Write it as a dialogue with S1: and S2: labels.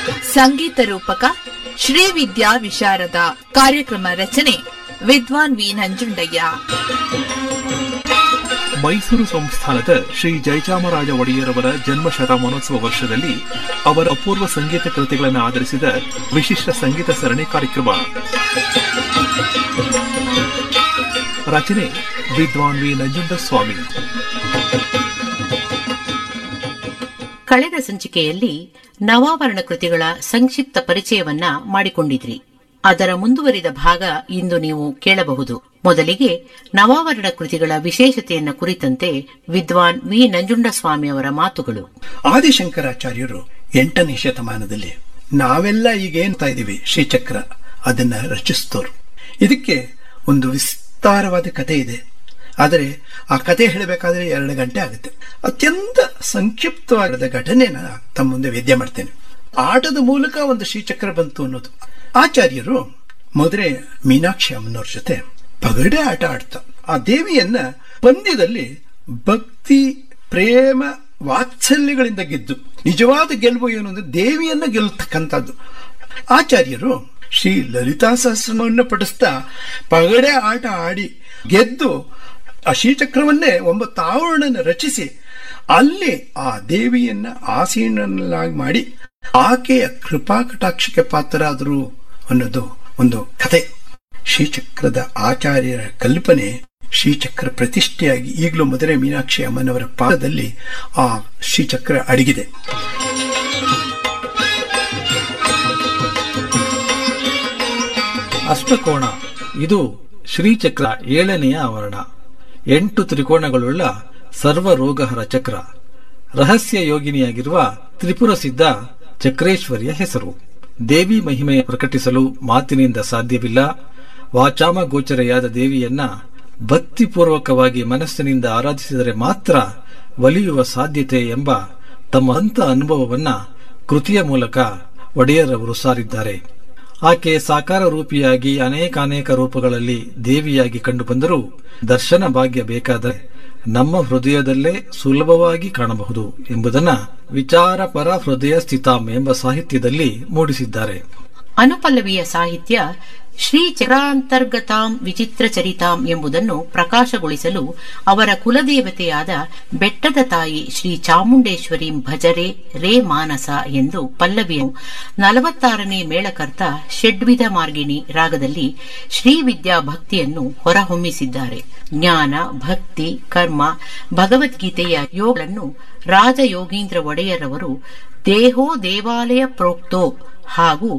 S1: ಸಂಗೀತ ರೂಪಕ ಶ್ರೀವಿದ್ಯಾ ವಿಶಾರದ ಕಾರ್ಯಕ್ರಮ ರಚನೆ ವಿದ್ವಾನ್ ವಿ ನಂಜುಂಡಯ್ಯ
S2: ಮೈಸೂರು ಸಂಸ್ಥಾನದ ಶ್ರೀ ಜಯಚಾಮರಾಜ ಒಡೆಯರವರ ಜನ್ಮ ಶತಮಾನೋತ್ಸವ ವರ್ಷದಲ್ಲಿ ಅವರ ಅಪೂರ್ವ ಸಂಗೀತ ಕೃತಿಗಳನ್ನು ಆಧರಿಸಿದ ವಿಶಿಷ್ಟ ಸಂಗೀತ ಸರಣಿ ಕಾರ್ಯಕ್ರಮ ರಚನೆ ವಿದ್ವಾನ್ ವಿ ನಂಜುಂಡ ಸ್ವಾಮಿ
S3: ಕಳೆದ ಸಂಚಿಕೆಯಲ್ಲಿ ನವಾವರಣ ಕೃತಿಗಳ ಸಂಕ್ಷಿಪ್ತ ಪರಿಚಯವನ್ನ ಮಾಡಿಕೊಂಡಿದ್ರಿ ಅದರ ಮುಂದುವರಿದ ಭಾಗ ಇಂದು ನೀವು ಕೇಳಬಹುದು ಮೊದಲಿಗೆ ನವಾವರಣ ಕೃತಿಗಳ ವಿಶೇಷತೆಯನ್ನ ಕುರಿತಂತೆ ವಿದ್ವಾನ್ ವಿ ನಂಜುಂಡಸ್ವಾಮಿ ಅವರ ಮಾತುಗಳು
S4: ಆದಿಶಂಕರಾಚಾರ್ಯರು ಎಂಟನೇ ಶತಮಾನದಲ್ಲಿ ನಾವೆಲ್ಲ ಈಗ ಏನ್ತಾ ಇದೀವಿ ಶ್ರೀಚಕ್ರ ಅದನ್ನ ರಚಿಸ್ತೋರು ಇದಕ್ಕೆ ಒಂದು ವಿಸ್ತಾರವಾದ ಕಥೆ ಇದೆ ಆದರೆ ಆ ಕಥೆ ಹೇಳಬೇಕಾದ್ರೆ ಎರಡು ಗಂಟೆ ಆಗುತ್ತೆ ಅತ್ಯಂತ ಸಂಕ್ಷಿಪ್ತವಾದ ಘಟನೆನ ತಮ್ಮ ಮುಂದೆ ವೇದ್ಯ ಮಾಡ್ತೇನೆ ಆಟದ ಮೂಲಕ ಒಂದು ಶ್ರೀಚಕ್ರ ಬಂತು ಅನ್ನೋದು ಆಚಾರ್ಯರು ಮದುರೆ ಮೀನಾಕ್ಷಿ ಅಮ್ಮನವ್ರ ಜೊತೆ ಪಗಡೆ ಆಟ ಆಡ್ತಾ ಆ ದೇವಿಯನ್ನ ಪಂದ್ಯದಲ್ಲಿ ಭಕ್ತಿ ಪ್ರೇಮ ವಾತ್ಸಲ್ಯಗಳಿಂದ ಗೆದ್ದು ನಿಜವಾದ ಗೆಲುವು ಏನು ಅಂದ್ರೆ ದೇವಿಯನ್ನ ಗೆಲ್ಲತಕ್ಕಂಥದ್ದು ಆಚಾರ್ಯರು ಶ್ರೀ ಲಲಿತಾ ಸಹಸ್ರಮವನ್ನು ಪಠಿಸ್ತಾ ಪಗಡೆ ಆಟ ಆಡಿ ಗೆದ್ದು ಆ ಶ್ರೀಚಕ್ರವನ್ನೇ ಒಂಬತ್ತು ಆವರಣ ರಚಿಸಿ ಅಲ್ಲಿ ಆ ದೇವಿಯನ್ನ ಆಸೀನನ್ನಾಗಿ ಮಾಡಿ ಆಕೆಯ ಕೃಪಾ ಕಟಾಕ್ಷಕ್ಕೆ ಪಾತ್ರರಾದರು ಅನ್ನೋದು ಒಂದು ಕತೆ ಶ್ರೀಚಕ್ರದ ಆಚಾರ್ಯರ ಕಲ್ಪನೆ ಶ್ರೀಚಕ್ರ ಪ್ರತಿಷ್ಠೆಯಾಗಿ ಈಗಲೂ ಮದುರೆ ಮೀನಾಕ್ಷಿ ಅಮ್ಮನವರ ಪಾದದಲ್ಲಿ ಆ ಶ್ರೀಚಕ್ರ ಅಡಗಿದೆ
S5: ಅಷ್ಟಕೋಣ ಇದು ಶ್ರೀಚಕ್ರ ಏಳನೆಯ ಆವರಣ ಎಂಟು ತ್ರಿಕೋಣಗಳುಳ್ಳ ಸರ್ವ ರೋಗಹರ ಚಕ್ರ ರಹಸ್ಯ ಯೋಗಿನಿಯಾಗಿರುವ ತ್ರಿಪುರ ಸಿದ್ಧ ಚಕ್ರೇಶ್ವರಿಯ ಹೆಸರು ದೇವಿ ಮಹಿಮೆ ಪ್ರಕಟಿಸಲು ಮಾತಿನಿಂದ ಸಾಧ್ಯವಿಲ್ಲ ವಾಚಾಮ ಗೋಚರೆಯಾದ ದೇವಿಯನ್ನ ಭಕ್ತಿಪೂರ್ವಕವಾಗಿ ಮನಸ್ಸಿನಿಂದ ಆರಾಧಿಸಿದರೆ ಮಾತ್ರ ಒಲಿಯುವ ಸಾಧ್ಯತೆ ಎಂಬ ತಮ್ಮ ಹಂತ ಅನುಭವವನ್ನ ಕೃತಿಯ ಮೂಲಕ ಒಡೆಯರವರು ಸಾರಿದ್ದಾರೆ ಆಕೆ ಸಾಕಾರ ರೂಪಿಯಾಗಿ ಅನೇಕಾನೇಕ ರೂಪಗಳಲ್ಲಿ ದೇವಿಯಾಗಿ ಕಂಡುಬಂದರೂ ದರ್ಶನ ಭಾಗ್ಯ ಬೇಕಾದರೆ ನಮ್ಮ ಹೃದಯದಲ್ಲೇ ಸುಲಭವಾಗಿ ಕಾಣಬಹುದು ಎಂಬುದನ್ನ ವಿಚಾರಪರ ಹೃದಯ ಸ್ಥಿತಾಂ ಎಂಬ ಸಾಹಿತ್ಯದಲ್ಲಿ ಮೂಡಿಸಿದ್ದಾರೆ
S3: ಅನುಪಲ್ಲವಿಯ ಸಾಹಿತ್ಯ ಶ್ರೀ ಚಕ್ರಾಂತರ್ಗತಾಂ ವಿಚಿತ್ರ ಚರಿತಾಂ ಎಂಬುದನ್ನು ಪ್ರಕಾಶಗೊಳಿಸಲು ಅವರ ಕುಲದೇವತೆಯಾದ ಬೆಟ್ಟದ ತಾಯಿ ಶ್ರೀ ಚಾಮುಂಡೇಶ್ವರಿ ಭಜರೆ ರೇ ಮಾನಸ ಎಂದು ಪಲ್ಲವಿಯನ್ನು ನಲವತ್ತಾರನೇ ಮೇಳಕರ್ತ ಷಡ್ವಿಧ ಮಾರ್ಗಿಣಿ ರಾಗದಲ್ಲಿ ಶ್ರೀವಿದ್ಯಾ ಭಕ್ತಿಯನ್ನು ಹೊರಹೊಮ್ಮಿಸಿದ್ದಾರೆ ಜ್ಞಾನ ಭಕ್ತಿ ಕರ್ಮ ಭಗವದ್ಗೀತೆಯ ಯೋಗಗಳನ್ನು ರಾಜಯೋಗೀಂದ್ರ ಒಡೆಯರವರು ದೇಹೋ ದೇವಾಲಯ ಪ್ರೋಕ್ತೋ ಹಾಗೂ